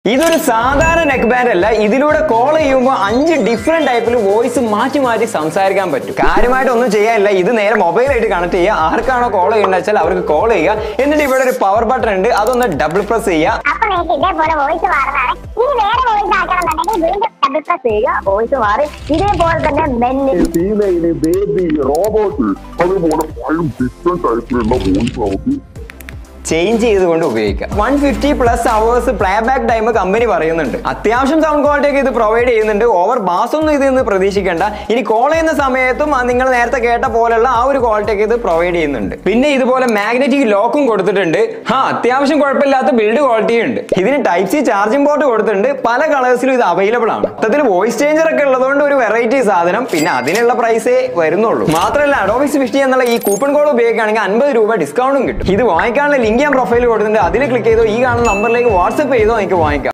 ഇതൊരു സാധാരണ neck band അല്ല ഇതിലൂടെ കോൾ ചെയ്യുമ്പോൾ അഞ്ച് ഡിഫറെന്റ് ടൈപ്പിൽ വോയിസ് മാറ്റി മാറ്റി സംസാരിക്കാൻ പറ്റും കാര്യമായിട്ട് ഒന്നും ചെയ്യാനില്ല ഇത് നേരെ മൊബൈലായിട്ട് കണക്ട് ചെയ്യുക ആർക്കാണോ കോൾ ചെയ്യേണ്ടത് വെച്ചാൽ അവർക്ക് കോൾ ചെയ്യുക എന്നിട്ട് ഇവിടെ ഒരു പവർ ബട്ടൺ ഉണ്ട് അതൊന്ന് ഡബിൾ പ്രസ് ചെയ്യുക അപ്പൊ നിങ്ങൾക്ക് ഇതേപോലെ വോയിസ് മാറുന്നതാണ് ഇനി വേറെ വോയിസ് ആക്കണമെന്നുണ്ടെങ്കിൽ വീണ്ടും ഡബിൾ പ്രസ് ചെയ്യുക വോയിസ് മാറി ഇതേപോലെ തന്നെ മെല്ലിൽ ഫീമെയില് ബേബി റോബോട്ട് അതുപോലെ പല ഡിഫറെന്റ് ടൈപ്പിലുള്ള വോയിസ് നമുക്ക് ചേഞ്ച് ചെയ്തുകൊണ്ട് ഉപയോഗിക്കാം one fifty plus hours play back time കമ്പനി പറയുന്നുണ്ട് അത്യാവശ്യം സൗണ്ട് ക്വാളിറ്റി ഒക്കെ ഇത് പ്രൊവൈഡ് ചെയ്യുന്നുണ്ട് ഓവർ ബാസ് ഒന്നും ഇതിൽ നിന്ന് പ്രതീക്ഷിക്കേണ്ട ഇനി കോൾ ചെയ്യുന്ന സമയത്തും ആ നിങ്ങൾ നേരത്തെ കേട്ട പോലെയുള്ള ആ ഒരു ക്വാളിറ്റി ഒക്കെ ഇത് പ്രൊവൈഡ് ചെയ്യുന്നുണ്ട് പിന്നെ ഇതുപോലെ മാഗ്നറ്റിക് ലോക്കും കൊടുത്തിട്ടുണ്ട് ആ അത്യാവശ്യം കുഴപ്പമില്ലാത്ത ബിൽഡ് ക്വാളിറ്റി ഉണ്ട് ഇതിന് ടൈപ്പ് സി ചാർജിംഗ് പോർട്ട് കൊടുത്തിട്ടുണ്ട് പല കളേഴ്സിലും ഇത് അവൈലബിൾ ആണ് മൊത്തത്തിൽ വോയിസ് ചേഞ്ചർ ഒക്കെ ഉള്ളതുകൊണ്ട് ഒരു വെറൈറ്റി സാധനം പിന്നെ അതിനുള്ള പ്രൈസേ വരുന്നുള്ളൂ മാത്രമല്ല അഡോമിക്സ് ഫിഫ്റ്റി എന്നുള്ള ഈ കൂപ്പൺ കോഡ് ഉപയോഗിക്കുകയാണെങ്കിൽ അൻപത് രൂപ ഡിസ്കൗണ്ടും കിട്ടും ഇത് വാങ്ങിക്കാനുള്ള ലിങ്ക് ഞാൻ പ്രൊഫൈൽ കൊടുത്തിട്ടുണ്ട് അതിൽ ക്ലിക്ക് ചെയ്തോ ഈ കാണുന്ന നമ്പറിലേക്ക് വാട്സപ്പ് ചെയ്തോ നിങ്ങൾക്ക് വാങ്ങിക്കാം